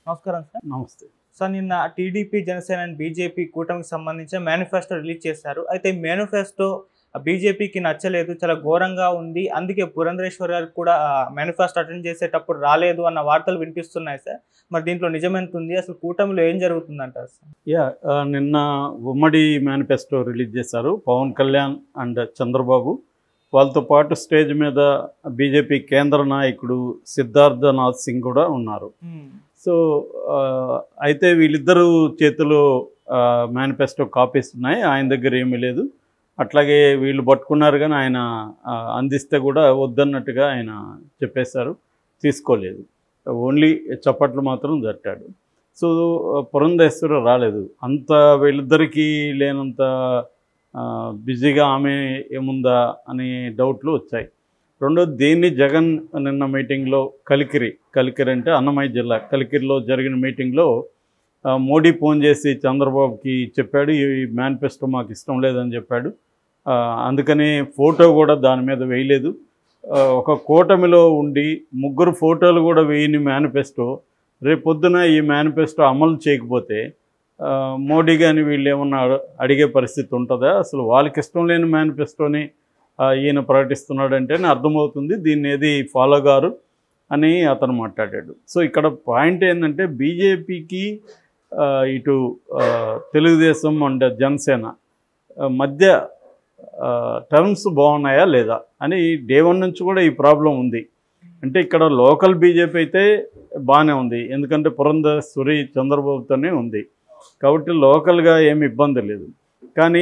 నమస్కారం సార్ నమస్తే సార్ నిన్న టీడీపీ జనసేన అండ్ బీజేపీ కూటమికి సంబంధించిన మేనిఫెస్టో రిలీజ్ చేశారు అయితే మేనిఫెస్టో బీజేపీకి నచ్చలేదు చాలా ఘోరంగా ఉంది అందుకే పురంధరేశ్వర్ గారు కూడా మేనిఫెస్టో అటెండ్ చేసేటప్పుడు రాలేదు అన్న వార్తలు వినిపిస్తున్నాయి సార్ మరి దీంట్లో నిజమెంత ఉంది అసలు కూటమిలో ఏం జరుగుతుందంటారు సార్ యా ఆ, నిన్న ఉమ్మడి మేనిఫెస్టో రిలీజ్ చేశారు పవన్ కళ్యాణ్ అండ్ చంద్రబాబు వాళ్ళతో పాటు స్టేజ్ మీద బీజేపీ కేంద్ర నాయకుడు సిద్ధార్థనాథ్ సింగ్ కూడా ఉన్నారు సో ఆ, అయితే వీళ్ళిద్దరూ చేతిలో మేనిఫెస్టో కాపీస్ ఉన్నాయి ఆయన దగ్గర ఏమీ లేదు అట్లాగే వీళ్ళు పట్టుకున్నారు కానీ ఆయన ఆ, అందిస్తే కూడా వద్దన్నట్టుగా ఆయన చెప్పేశారు తీసుకోలేదు ఓన్లీ చప్పట్లు మాత్రం తట్టాడు సో పురంధేశ్వర రాలేదు అంత వీళ్ళిద్దరికీ లేనంత ఆ, బిజీగా ఆమె ఏముందా అనే డౌట్లు వచ్చాయి రెండోది దీన్ని జగన్ నిన్న మీటింగ్లో కలికిరి కలికిరి అంటే అన్నమయ్య జిల్లా కలికిరిలో జరిగిన మీటింగ్లో ఆ, మోడీ ఫోన్ చేసి చంద్రబాబుకి చెప్పాడు ఈ మేనిఫెస్టో మాకు ఇష్టం లేదని చెప్పాడు ఆ, అందుకని ఫోటో కూడా దాని మీద వేయలేదు ఆ, ఒక కూటమిలో ఉండి ముగ్గురు ఫోటోలు కూడా వేయని మేనిఫెస్టో రేపొద్దున ఈ మేనిఫెస్టో అమలు చేయకపోతే ఆ, మోడీ కానీ వీళ్ళు ఏమన్నా అడ- అడిగే పరిస్థితి ఉంటుందా అసలు వాళ్ళకి ఇష్టం లేని మేనిఫెస్టోని ఆ, ఈయన ప్రకటిస్తున్నాడంటేనే అర్థమవుతుంది దీన్ని ఏది ఫాలో గారు అని అతను మాట్లాడాడు సో ఇక్కడ పాయింట్ ఏంటంటే బీజేపీకి ఇటు ఆ, తెలుగుదేశం అండ్ జనసేన ఆ, మధ్య టర్మ్స్ బాగున్నాయా లేదా అని డే వన్ నుంచి కూడా ఈ ప్రాబ్లం ఉంది అంటే ఇక్కడ లోకల్ బీజేపీ అయితే బాగానే ఉంది ఎందుకంటే పురంధేశ్వరి చంద్రబాబుతోనే ఉంది కాబట్టి లోకల్గా ఏమి ఇబ్బంది లేదు కానీ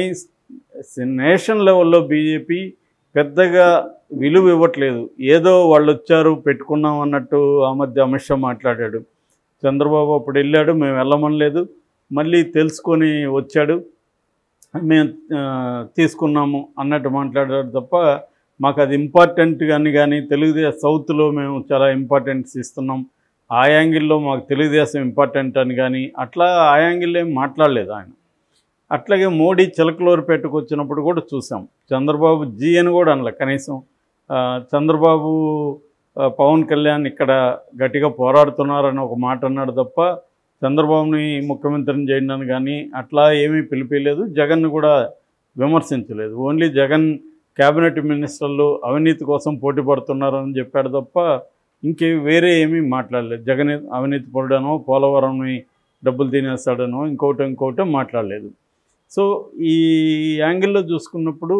నేషన్ లెవెల్లో బీజేపీ పెద్దగా విలువ ఇవ్వట్లేదు ఏదో వాళ్ళు వచ్చారు పెట్టుకున్నాం అన్నట్టు ఆ మధ్య అమిత్ షా మాట్లాడాడు చంద్రబాబు అప్పుడు వెళ్ళాడు మేము వెళ్ళమనలేదు మళ్ళీ తెలుసుకొని వచ్చాడు మేము ఆ, తీసుకున్నాము అన్నట్టు మాట్లాడాడు తప్ప మాకు అది ఇంపార్టెంట్ కానీ కానీ తెలుగుదేశం సౌత్లో మేము చాలా ఇంపార్టెన్స్ ఇస్తున్నాం ఆ యాంగిల్లో మాకు తెలుగుదేశం ఇంపార్టెంట్ అని కానీ అట్లా ఆ యాంగిల్లో ఏం మాట్లాడలేదు ఆయన అట్లాగే మోడీ చిలకలూరుపేటకు వచ్చినప్పుడు కూడా చూసాం చంద్రబాబు జీ అని కూడా అనలే కనీసం ఆ, చంద్రబాబు ఆ, పవన్ కళ్యాణ్ ఇక్కడ గట్టిగా పోరాడుతున్నారని ఒక మాట అన్నాడు తప్ప చంద్రబాబుని ముఖ్యమంత్రిని చేయడానికి కానీ అట్లా ఏమీ పిలిపిలేదు జగన్ను కూడా విమర్శించలేదు ఓన్లీ జగన్ క్యాబినెట్ మినిస్టర్లు అవినీతి కోసం పోటీ పడుతున్నారని చెప్పాడు తప్ప ఇంకే వేరే ఏమీ మాట్లాడలేదు జగన్ అవినీతి పడడనో పోలవరంని డబ్బులు తినేస్తాడనో ఇంకోటి ఇంకోటి మాట్లాడలేదు సో ఈ యాంగిల్లో చూసుకున్నప్పుడు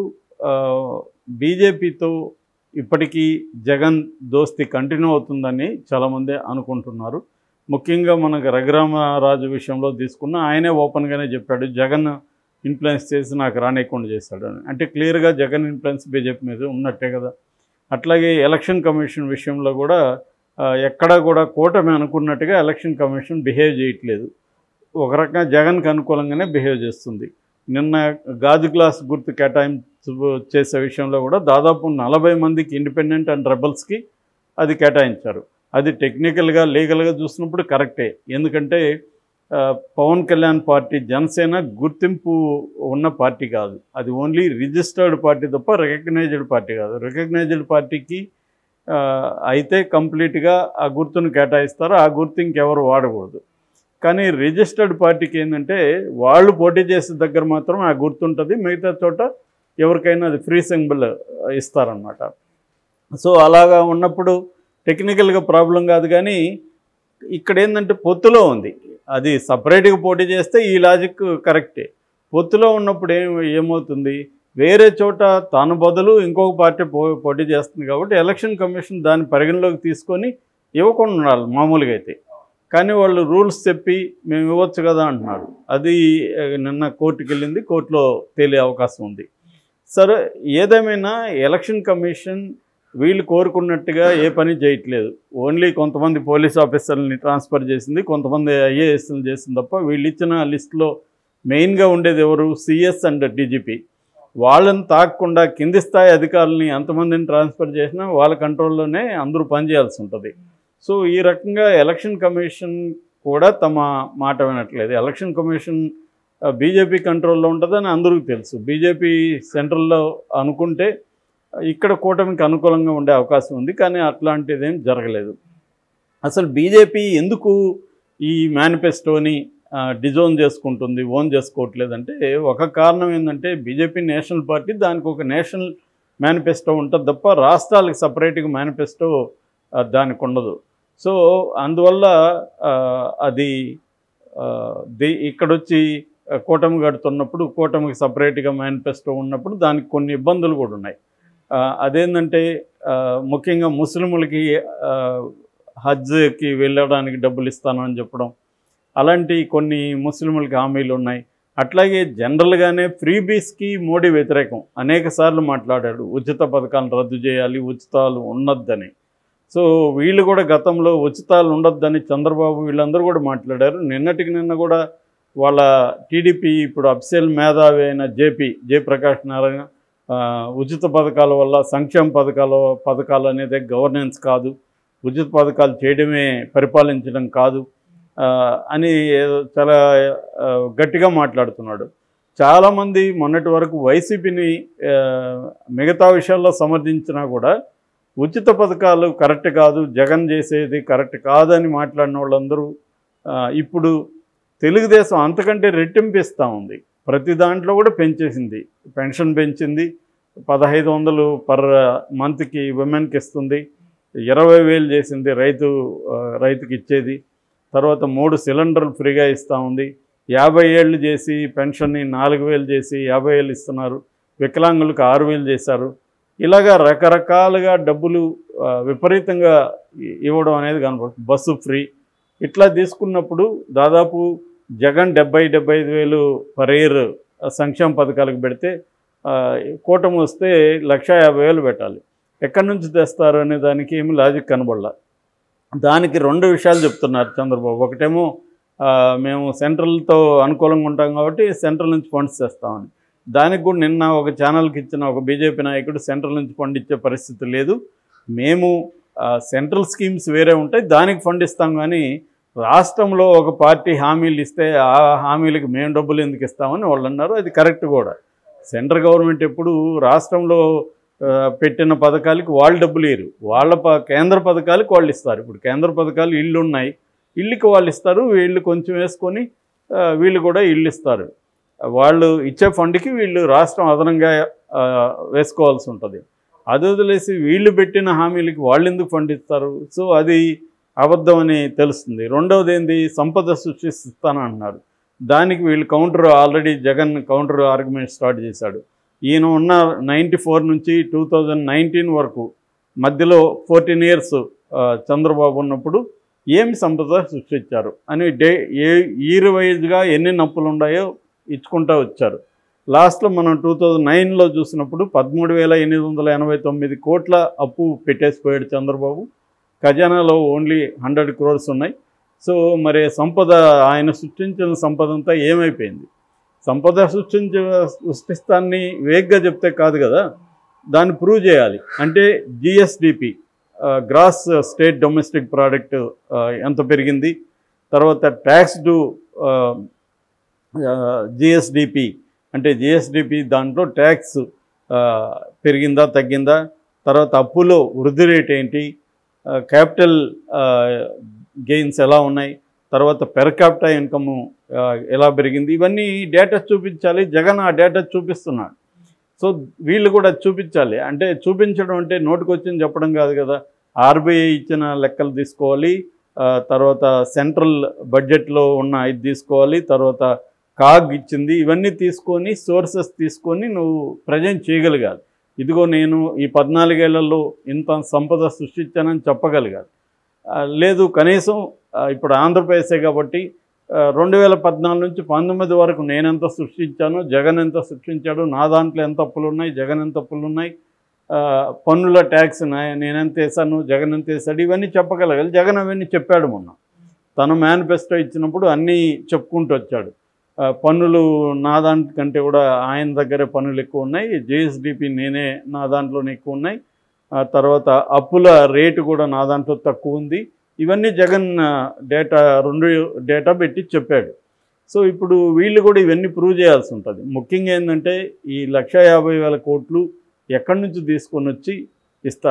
బీజేపీతో ఇప్పటికీ జగన్ దోస్తి కంటిన్యూ అవుతుందని చాలామంది అనుకుంటున్నారు ముఖ్యంగా మనకు రఘురామరాజు విషయంలో తీసుకున్న ఆయనే ఓపెన్గానే చెప్పాడు జగన్ ఇన్ఫ్లుయెన్స్ చేసి నాకు రానియకుండా చేశాడు అని అంటే క్లియర్గా జగన్ ఇన్ఫ్లుయెన్స్ బీజేపీ మీద ఉన్నట్టే కదా అట్లాగే ఎలక్షన్ కమిషన్ విషయంలో కూడా ఆ, ఎక్కడా కూడా కూటమి అనుకున్నట్టుగా ఎలక్షన్ కమిషన్ బిహేవ్ చేయట్లేదు ఒక రకంగా జగన్కి అనుకూలంగానే బిహేవ్ చేస్తుంది నిన్న గాజు గ్లాస్ గుర్తు కేటాయించు చేసే విషయంలో కూడా దాదాపు నలభై మందికి ఇండిపెండెంట్ అండ్ రెబల్స్కి అది కేటాయించారు అది టెక్నికల్గా లీగల్గా చూసినప్పుడు కరెక్టే ఎందుకంటే ఆ, పవన్ కళ్యాణ్ పార్టీ జనసేన గుర్తింపు ఉన్న పార్టీ కాదు అది ఓన్లీ రిజిస్టర్డ్ పార్టీ తప్ప రికగ్నైజ్డ్ పార్టీ కాదు రికగ్నైజ్డ్ పార్టీకి ఆ, అయితే కంప్లీట్గా ఆ గుర్తును కేటాయిస్తారు ఆ గుర్తు ఇంకెవరు వాడకూడదు కానీ రిజిస్టర్డ్ పార్టీకి ఏంటంటే వాళ్ళు పోటీ చేసే దగ్గర మాత్రం ఆ గుర్తుంటుంది మిగతా చోట ఎవరికైనా అది ఫ్రీ సింబల్ ఇస్తారనమాట సో అలాగా ఉన్నప్పుడు టెక్నికల్గా ప్రాబ్లం కాదు కానీ ఇక్కడ ఏంటంటే పొత్తులో ఉంది అది సపరేట్గా పోటీ చేస్తే ఈ లాజిక్ కరెక్టే పొత్తులో ఉన్నప్పుడు ఏం ఏమవుతుంది వేరే చోట తాను బదులు ఇంకొక పార్టీ పో పోటీ చేస్తుంది కాబట్టి ఎలక్షన్ కమిషన్ దాన్ని పరిగణలోకి తీసుకొని ఇవ్వకుండా ఉండాలి మామూలుగా అయితే కానీ వాళ్ళు రూల్స్ చెప్పి మేము ఇవ్వచ్చు కదా అంటున్నారు అది ఆ, నిన్న కోర్టుకి వెళ్ళింది కోర్టులో తేలే అవకాశం ఉంది సరే ఏదేమైనా ఎలక్షన్ కమిషన్ వీళ్ళు కోరుకున్నట్టుగా ఏ పని చేయట్లేదు ఓన్లీ కొంతమంది పోలీస్ ఆఫీసర్లని ట్రాన్స్ఫర్ చేసింది కొంతమంది ఐఏఎస్లు చేసింది తప్ప వీళ్ళు ఇచ్చిన లిస్టులో మెయిన్గా ఉండేది ఎవరు సిఎస్ అండ్ డీజీపీ వాళ్ళని తాకకుండా కింది స్థాయి అధికారులని ఎంతమందిని ట్రాన్స్ఫర్ చేసినా వాళ్ళ కంట్రోల్లోనే అందరూ పనిచేయాల్సి ఉంటుంది సో ఈ రకంగా ఎలక్షన్ కమిషన్ కూడా తమ మాట వినట్లేదు ఎలక్షన్ కమిషన్ బీజేపీ కంట్రోల్లో ఉంటుందని అందరికీ తెలుసు బీజేపీ సెంట్రల్లో అనుకుంటే ఇక్కడ కూటమికి అనుకూలంగా ఉండే అవకాశం ఉంది కానీ అట్లాంటిదేం జరగలేదు అసలు బీజేపీ ఎందుకు ఈ మేనిఫెస్టోని డిజోన్ చేసుకుంటుంది ఓన్ చేసుకోవట్లేదంటే ఒక కారణం ఏంటంటే బీజేపీ నేషనల్ పార్టీ దానికి ఒక నేషనల్ మేనిఫెస్టో ఉంటుంది తప్ప రాష్ట్రాలకు సపరేట్గా మేనిఫెస్టో దానికి ఉండదు సో అందువల్ల ఆ, అది ఆ, ది ఇక్కడొచ్చి ఆ, కూటమి కడుతున్నప్పుడు కూటమికి సపరేట్గా మేనిఫెస్టో ఉన్నప్పుడు దానికి కొన్ని ఇబ్బందులు కూడా ఉన్నాయి ఆ, అదేంటంటే ఆ, ముఖ్యంగా ముస్లింలకి ఆ, హజ్కి వెళ్ళడానికి డబ్బులు ఇస్తానని చెప్పడం అలాంటి కొన్ని ముస్లింలకి హామీలు ఉన్నాయి అట్లాగే జనరల్గానే ఫ్రీబీస్కి మోడీ వ్యతిరేకం అనేక సార్లు మాట్లాడాడు ఉచిత పథకాలను రద్దు చేయాలి ఉచితాలు ఉండొద్దని సో వీళ్ళు కూడా గతంలో ఉచితాలు ఉండొద్దని చంద్రబాబు వీళ్ళందరూ కూడా మాట్లాడారు నిన్నటికి నిన్న కూడా వాళ్ళ టీడీపీ ఇప్పుడు అఫ్సేల్ మేధావి అయిన జేపీ జయప్రకాష్ నారాయణ ఆ, ఉచిత పథకాల వల్ల సంక్షేమ పథకాల పథకాలు అనేది గవర్నెన్స్ కాదు ఉచిత పథకాలు చేయడమే పరిపాలించడం కాదు ఆ, అని ఏదో చాలా ఆ, గట్టిగా మాట్లాడుతున్నాడు చాలామంది మొన్నటి వరకు వైసీపీని ఆ, మిగతా విషయాల్లో సమర్థించినా కూడా ఉచిత పథకాలు కరెక్ట్ కాదు జగన్ చేసేది కరెక్ట్ కాదని మాట్లాడిన వాళ్ళందరూ ఆ, ఇప్పుడు తెలుగుదేశం అంతకంటే రెట్టింపిస్తూ ఉంది ప్రతి దాంట్లో కూడా పెంచేసింది పెన్షన్ పెంచింది పదహైదు వందలు పర్ మంత్కి ఉమెన్కి ఇస్తుంది ఇరవై వేలు చేసింది రైతు ఆ, రైతుకి ఇచ్చేది తర్వాత మూడు సిలిండర్లు ఫ్రీగా ఇస్తూ ఉంది యాభై ఏళ్ళు చేసి పెన్షన్ని నాలుగు వేలు చేసి యాభై వేలు ఇస్తున్నారు వికలాంగులకు ఆరు వేలు చేశారు ఇలాగా రకరకాలుగా డబ్బులు ఆ, విపరీతంగా ఇ- ఇవ్వడం అనేది కనపడుతుంది బస్సు ఫ్రీ ఇట్లా తీసుకున్నప్పుడు దాదాపు జగన్ డెబ్బై డెబ్బై ఐదు వేలు పర్ ఇయర్ సంక్షేమ పథకాలకు పెడితే ఆ, కూటమి వస్తే లక్ష యాభై వేలు పెట్టాలి ఎక్కడి నుంచి తెస్తారు అనే దానికి ఏమి లాజిక్ కనబడలా దానికి రెండు విషయాలు చెప్తున్నారు చంద్రబాబు ఒకటేమో ఆ, మేము సెంట్రల్తో అనుకూలంగా ఉంటాం కాబట్టి సెంట్రల్ నుంచి ఫండ్స్ తెస్తామని దానికి కూడా నిన్న ఒక ఛానల్కి ఇచ్చిన ఒక బీజేపీ నాయకుడు సెంట్రల్ నుంచి ఫండ్ ఇచ్చే పరిస్థితి లేదు మేము ఆ, సెంట్రల్ స్కీమ్స్ వేరే ఉంటాయి దానికి ఫండ్ ఇస్తాం కానీ రాష్ట్రంలో ఒక పార్టీ హామీలు ఇస్తే ఆ హామీలకు మేము డబ్బులు ఎందుకు ఇస్తామని వాళ్ళు అన్నారు అది కరెక్ట్ కూడా సెంట్రల్ గవర్నమెంట్ ఎప్పుడు రాష్ట్రంలో ఆ, పెట్టిన పథకాలకి వాళ్ళు డబ్బులు ఇరు వాళ్ళ ప కేంద్ర పథకాలకు వాళ్ళు ఇస్తారు ఇప్పుడు కేంద్ర పథకాలు ఇళ్ళు ఉన్నాయి ఇల్లుకి వాళ్ళు ఇస్తారు వీళ్ళు కొంచెం వేసుకొని ఆ, వీళ్ళు కూడా ఇల్లు ఇస్తారు వాళ్ళు ఇచ్చే ఫండ్కి వీళ్ళు రాష్ట్రం అదనంగా ఆ, వేసుకోవాల్సి ఉంటుంది అది వదిలేసి వీళ్ళు పెట్టిన హామీలకి వాళ్ళు ఎందుకు ఫండ్ ఇస్తారు సో అది అబద్ధం అని తెలుస్తుంది రెండవది ఏంది సంపద సృష్టిస్తానంటున్నారు దానికి వీళ్ళు counter already Jagan counter argument start చేశాడు ఈయన ఉన్న నైంటీ ఫోర్ నుంచి టూ థౌజండ్ నైన్టీన్ వరకు మధ్యలో ఫోర్టీన్ ఇయర్స్ చంద్రబాబు ఉన్నప్పుడు ఏమి సంపద సృష్టించారు అని డే ఏ ఇయర్ వైజ్గా ఎన్ని నప్పులు ఉన్నాయో ఇచ్చుకుంటూ వచ్చారు లాస్ట్లో మనం టూ థౌజండ్ నైన్లో చూసినప్పుడు పదమూడు వేల ఎనిమిది వందల ఎనభై తొమ్మిది కోట్ల అప్పు పెట్టేసిపోయాడు చంద్రబాబు ఖజానాలో ఓన్లీ హండ్రెడ్ క్రోర్స్ ఉన్నాయి సో మరి సంపద ఆయన సృష్టించిన సంపద అంతా ఏమైపోయింది సంపద సృష్టించ సృష్టిస్తాన్ని వేగ్గా చెప్తే కాదు కదా దాన్ని ప్రూవ్ చేయాలి అంటే GSDP gross state domestic product ఎంత పెరిగింది తర్వాత ట్యాక్స్ టు జిఎస్డిపి అంటే జిఎస్డిపి దాంట్లో ట్యాక్స్ పెరిగిందా తగ్గిందా తర్వాత అప్పులో వృద్ధి రేట్ ఏంటి క్యాపిటల్ గెయిన్స్ ఎలా ఉన్నాయి తర్వాత పెర్ క్యాపిటా ఇన్కమ్ ఎలా పెరిగింది ఇవన్నీ డేటా చూపించాలి జగన్ ఆ డేటా చూపిస్తున్నాడు సో వీళ్ళు కూడా చూపించాలి అంటే చూపించడం అంటే నోటికొచ్చింది చెప్పడం కాదు కదా ఆర్బీఐ ఇచ్చిన లెక్కలు తీసుకోవాలి ఆ, తర్వాత సెంట్రల్ బడ్జెట్లో ఉన్న ఇది తీసుకోవాలి తర్వాత కాగ్ ఇచ్చింది ఇవన్నీ తీసుకొని సోర్సెస్ తీసుకొని నువ్వు ప్రజెంట్ చేయగలగాలి ఇదిగో నేను ఈ పద్నాలుగేళ్లలో ఇంత సంపద సృష్టించానని చెప్పగలగాలి ఆ, లేదు కనీసం ఆ, ఇప్పుడు ఆంధ్రప్రదేశే కాబట్టి రెండు వేల పద్నాలుగు నుంచి పంతొమ్మిది వరకు నేనెంత సృష్టించాను జగన్ ఎంత సృష్టించాడు నా దాంట్లో ఎంత అప్పులు ఉన్నాయి జగన్ ఎంత అప్పులు ఉన్నాయి ఆ, పన్నుల ట్యాక్స్ నా- నేనెంత వేసాను జగన్ ఎంత వేసాడు ఇవన్నీ చెప్పగలగాలి జగన్ అవన్నీ చెప్పాడు మొన్న తన మేనిఫెస్టో ఇచ్చినప్పుడు అన్నీ చెప్పుకుంటూ వచ్చాడు ఆ, పన్నులు నా దాంట్కంటే కూడా ఆయన దగ్గరే పన్నులు ఎక్కువ ఉన్నాయి జిఎస్డిపి నేనే నా దాంట్లోనే ఎక్కువ ఉన్నాయి ఆ తర్వాత అప్పుల రేటు కూడా నా దాంట్లో తక్కువ ఉంది ఇవన్నీ జగన్ ఆ, డేటా రెండు డేటా పెట్టి చెప్పాడు సో ఇప్పుడు వీళ్ళు కూడా ఇవన్నీ ప్రూవ్ చేయాల్సి ఉంటుంది ముఖ్యంగా ఏంటంటే ఈ లక్ష యాభై వేల కోట్లు ఎక్కడి నుంచి తీసుకొని వచ్చి ఇస్తారు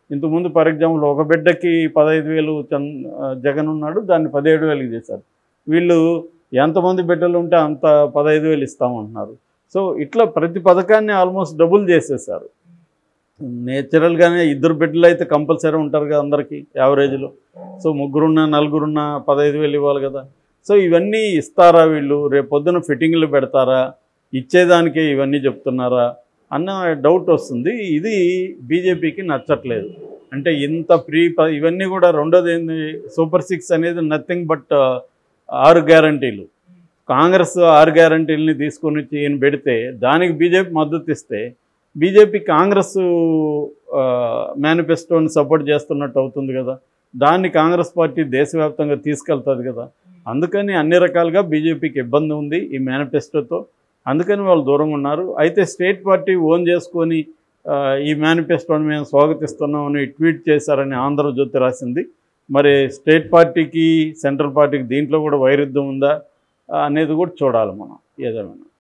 ఇంతకుముందు ఫర్ ఎగ్జాంపుల్ ఒక బిడ్డకి పదహైదు వేలు చన్ జగన్ ఉన్నాడు దాన్ని పదిహేడు వేలకి చేశారు వీళ్ళు ఎంతమంది బిడ్డలు ఉంటే అంత పదహైదు వేలు ఇస్తామంటున్నారు సో ఇట్లా ప్రతి పథకాన్ని ఆల్మోస్ట్ డబుల్ చేసేసారు నేచురల్గానే ఇద్దరు బిడ్డలు అయితే కంపల్సరీ ఉంటారు కదా అందరికీ యావరేజ్లో సో ముగ్గురున్న నలుగురున్న పదహైదు వేలు ఇవ్వాలి కదా సో ఇవన్నీ ఇస్తారా వీళ్ళు రేపు పొద్దున ఫిట్టింగ్లు పెడతారా ఇచ్చేదానికే ఇవన్నీ చెప్తున్నారా అన్న డౌట్ వస్తుంది ఇది బీజేపీకి నచ్చట్లేదు అంటే ఇంత ప్రీ ప- ఇవన్నీ కూడా రెండోది ఏంది సూపర్ సిక్స్ అనేది నథింగ్ బట్ ఆరు గ్యారంటీలు కాంగ్రెస్ ఆరు గ్యారంటీలని తీసుకొని వచ్చి ఈయన పెడితే దానికి బీజేపీ మద్దతు ఇస్తే బీజేపీ కాంగ్రెస్ మేనిఫెస్టోని సపోర్ట్ చేస్తున్నట్టు అవుతుంది కదా దాన్ని కాంగ్రెస్ పార్టీ దేశవ్యాప్తంగా తీసుకెళ్తుంది కదా అందుకని అన్ని రకాలుగా బీజేపీకి ఇబ్బంది ఉంది ఈ మేనిఫెస్టోతో అందుకని వాళ్ళు దూరంగా ఉన్నారు అయితే స్టేట్ పార్టీ ఓన్ చేసుకొని ఆ, ఈ మేనిఫెస్టోని మేము స్వాగతిస్తున్నామని ట్వీట్ చేశారని ఆంధ్రజ్యోతి రాసింది మరి స్టేట్ పార్టీకి సెంట్రల్ పార్టీకి దీంట్లో కూడా వైరుధ్యం ఉందా ఆ, అనేది కూడా చూడాలి మనం ఏదేమైనా